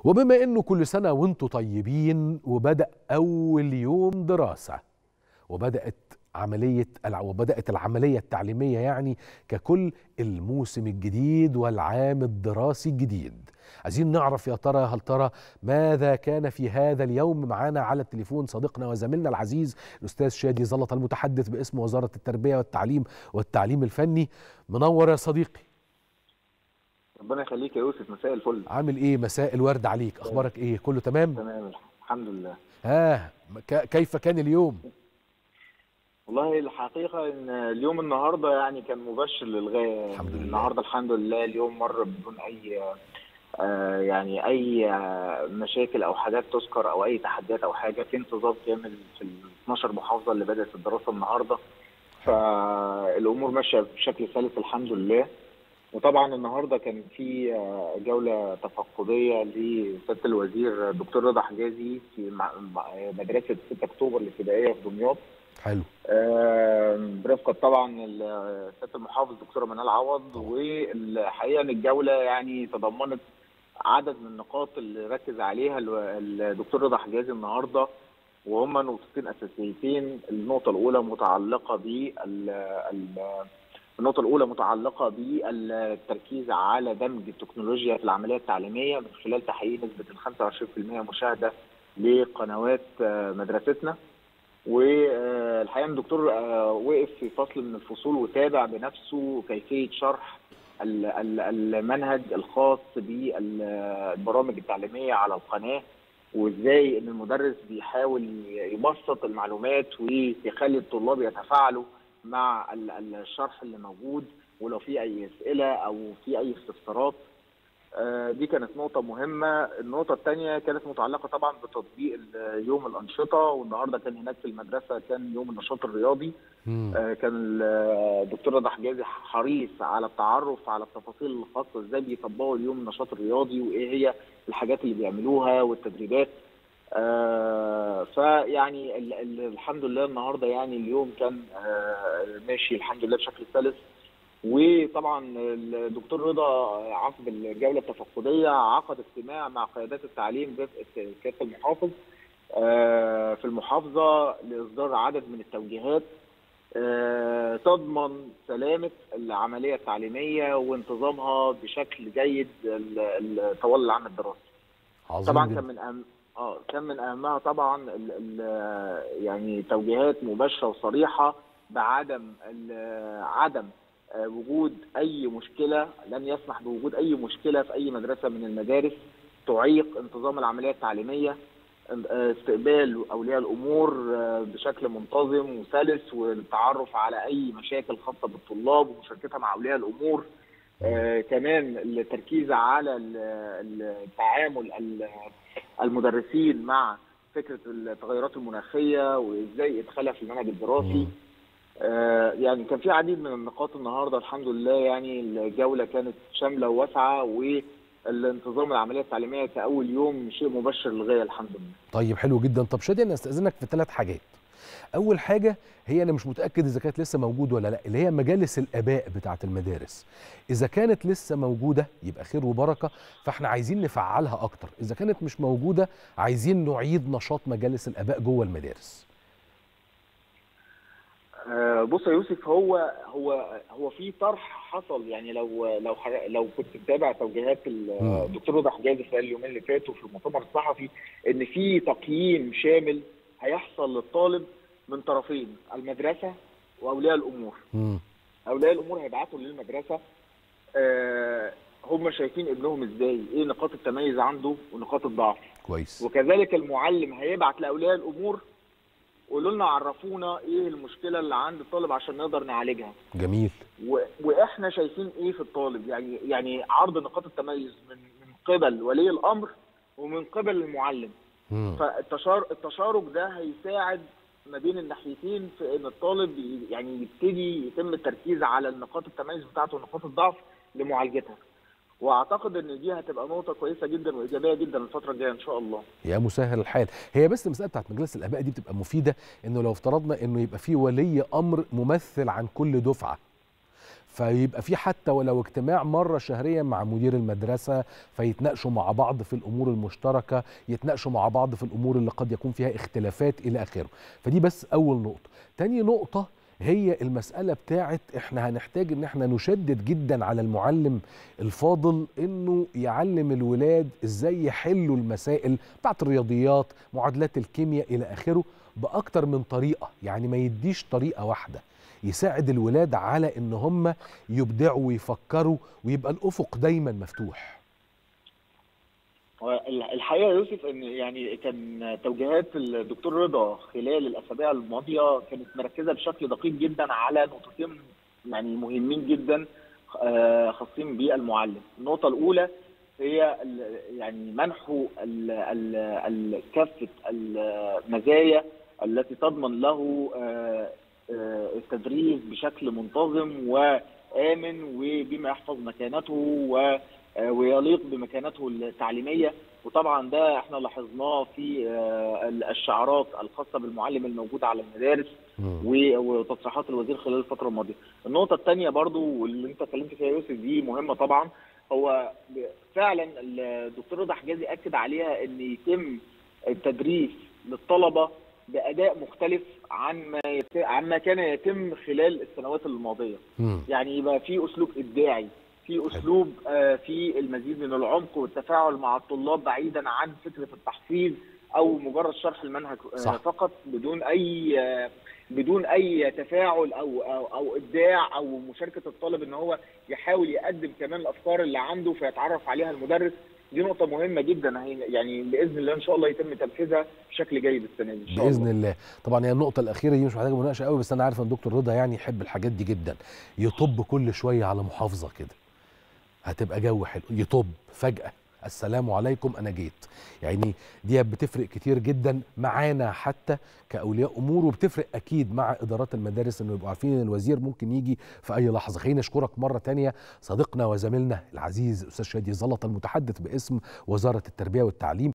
وبما انه كل سنه وانتم طيبين وبدا اول يوم دراسه وبدات عمليه الع- وبدات العمليه التعليميه يعني ككل الموسم الجديد والعام الدراسي الجديد عايزين نعرف يا ترى هل ترى ماذا كان في هذا اليوم معنا على التليفون صديقنا وزميلنا العزيز الاستاذ شادي زلط المتحدث باسم وزاره التربيه والتعليم والتعليم الفني منور يا صديقي ربنا يخليك يا يوسف مساء الفل عامل ايه مساء الورد عليك اخبارك ايه كله تمام تمام الحمد لله ها ك- كيف كان اليوم والله الحقيقة إن اليوم النهاردة يعني كان مبشر للغاية الحمد لله. النهاردة الحمد لله اليوم مر بدون أي آه، يعني أي آه، مشاكل أو حاجات تذكر أو أي تحديات أو حاجة في انتظام كامل في ال 12 محافظة اللي بدأت الدراسة النهاردة فالأمور ماشية بشكل سلس الحمد لله وطبعا النهارده كان في آه، جوله تفقديه لسياده الوزير دكتور رضا حجازي في مع- مع- مدرسه 6 اكتوبر الابتدائيه في دمياط حلو آه، برفقه طبعا ال- سياده المحافظ دكتوره منال عوض والحقيقه ان الجوله يعني تضمنت عدد من النقاط اللي ركز عليها ال- الدكتور رضا حجازي النهارده وهم نقطتين اساسيتين النقطه الاولى متعلقه بال ال- النقطة الأولى متعلقة بالتركيز على دمج التكنولوجيا في العملية التعليمية من خلال تحقيق نسبة ال 25% مشاهدة لقنوات آه، مدرستنا والحقيقة الدكتور آه، وقف في فصل من الفصول وتابع بنفسه كيفية شرح ال- ال- المنهج الخاص بالبرامج التعليمية على القناة وازاي ان المدرس بيحاول يبسط المعلومات ويخلي الطلاب يتفاعلوا مع ال- ال- الشرح اللي موجود ولو في اي اسئله او في اي استفسارات آه، دي كانت نقطة مهمة، النقطة الثانية كانت متعلقة طبعا بتطبيق ال- يوم الأنشطة والنهاردة كان هناك في المدرسة كان يوم النشاط الرياضي، مم. آه، كان ال- الدكتور رضا حجازي حريص على التعرف على التفاصيل الخاصة ازاي بيطبقوا اليوم النشاط الرياضي وايه هي الحاجات اللي بيعملوها والتدريبات. آه، فيعني ال- ال- الحمد لله النهارده يعني اليوم كان آه، ماشي الحمد لله بشكل سلس وطبعا الدكتور رضا عقب الجوله التفقديه عقد اجتماع مع قيادات التعليم برفقه كافه المحافظ آه، في المحافظه لاصدار عدد من التوجيهات آه، تضمن سلامه العمليه التعليميه وانتظامها بشكل جيد ال- ال- طوال العام الدراسي. عظيم طبعا جدا. كان من أهم اه كان من اهمها طبعا ال ال يعني توجيهات مباشره وصريحه بعدم ال- عدم آه، وجود اي مشكله لن يسمح بوجود اي مشكله في اي مدرسه من المدارس تعيق انتظام العمليه التعليميه آه، استقبال اولياء الامور آه، بشكل منتظم وسلس والتعرف على اي مشاكل خاصه بالطلاب ومشاركتها مع اولياء الامور آه كمان التركيز على ال- ال- التعامل ال- المدرسين مع فكره التغيرات المناخيه وازاي ادخالها في المنهج الدراسي مم. آه يعني كان في عديد من النقاط النهارده الحمد لله يعني الجوله كانت شامله وواسعه والانتظام العمليه التعليميه كاول يوم شيء مبشر للغايه الحمد لله طيب حلو جدا طب شادي انا استاذنك في ثلاث حاجات اول حاجه هي انا مش متاكد اذا كانت لسه موجوده ولا لا اللي هي مجالس الاباء بتاعه المدارس اذا كانت لسه موجوده يبقى خير وبركه فاحنا عايزين نفعلها اكتر اذا كانت مش موجوده عايزين نعيد نشاط مجالس الاباء جوه المدارس آه، بص يا يوسف هو هو هو في طرح حصل يعني لو لو حر- لو كنت متابع توجيهات ال- مم. الدكتور رضا حجازي خلال اليومين اللي فاتوا في المؤتمر الصحفي ان في تقييم شامل هيحصل للطالب من طرفين المدرسه واولياء الامور مم. اولياء الامور هيبعتوا للمدرسه آه، هم شايفين ابنهم ازاي ايه نقاط التميز عنده ونقاط الضعف كويس وكذلك المعلم هيبعت لاولياء الامور قولوا لنا عرفونا ايه المشكله اللي عند الطالب عشان نقدر نعالجها جميل و... واحنا شايفين ايه في الطالب يعني يعني عرض نقاط التميز من من قبل ولي الامر ومن قبل المعلم مم. فالتشار التشارك ده هيساعد ما بين الناحيتين في ان الطالب ي- يعني يبتدي يتم التركيز على النقاط التميز بتاعته ونقاط الضعف لمعالجتها واعتقد ان دي هتبقى نقطه كويسه جدا وايجابيه جدا الفتره الجايه ان شاء الله يا مسهل الحال هي بس المساله بتاعت مجلس الاباء دي بتبقى مفيده انه لو افترضنا انه يبقى في ولي امر ممثل عن كل دفعه فيبقى في حتى ولو اجتماع مره شهريا مع مدير المدرسه فيتناقشوا مع بعض في الامور المشتركه يتناقشوا مع بعض في الامور اللي قد يكون فيها اختلافات الى اخره فدي بس اول نقطه تاني نقطه هي المسألة بتاعت احنا هنحتاج ان احنا نشدد جدا على المعلم الفاضل انه يعلم الولاد ازاي يحلوا المسائل بتاعت الرياضيات معادلات الكيمياء الى اخره باكتر من طريقة يعني ما يديش طريقة واحدة يساعد الولاد على ان هم يبدعوا ويفكروا ويبقى الافق دايما مفتوح الحقيقه يا يوسف ان يعني كان توجيهات الدكتور رضا خلال الاسابيع الماضيه كانت مركزه بشكل دقيق جدا على نقطتين يعني مهمين جدا خاصين بالمعلم. النقطه الاولى هي يعني منح كافه المزايا التي تضمن له التدريس بشكل منتظم وامن وبما يحفظ مكانته و ويليق بمكانته التعليميه وطبعا ده احنا لاحظناه في الشعارات الخاصه بالمعلم الموجود على المدارس وتصريحات الوزير خلال الفتره الماضيه. النقطه الثانيه برضو واللي انت اتكلمت فيها يوسف دي مهمه طبعا هو فعلا الدكتور رضا حجازي اكد عليها ان يتم التدريس للطلبه باداء مختلف عن ما يت... عن ما كان يتم خلال السنوات الماضيه. م. يعني يبقى في اسلوب ابداعي في اسلوب آه في المزيد من العمق والتفاعل مع الطلاب بعيدا عن فكره التحفيظ او مجرد شرح المنهج آه فقط بدون اي آه بدون اي تفاعل او او, أو ابداع او مشاركه الطالب ان هو يحاول يقدم كمان الافكار اللي عنده فيتعرف عليها المدرس دي نقطة مهمة جدا يعني بإذن الله إن شاء الله يتم تنفيذها بشكل جيد السنة دي إن شاء بإذن الله. الله طبعا هي النقطة الأخيرة دي مش محتاجة مناقشة قوي بس أنا عارف إن دكتور رضا يعني يحب الحاجات دي جدا يطب كل شوية على محافظة كده هتبقى جو حلو يطب فجأة السلام عليكم أنا جيت يعني دي بتفرق كتير جدا معانا حتى كأولياء أمور وبتفرق أكيد مع إدارات المدارس إنه يبقوا عارفين إن الوزير ممكن يجي في أي لحظة خلينا نشكرك مرة تانية صديقنا وزميلنا العزيز أستاذ شادي زلط المتحدث باسم وزارة التربية والتعليم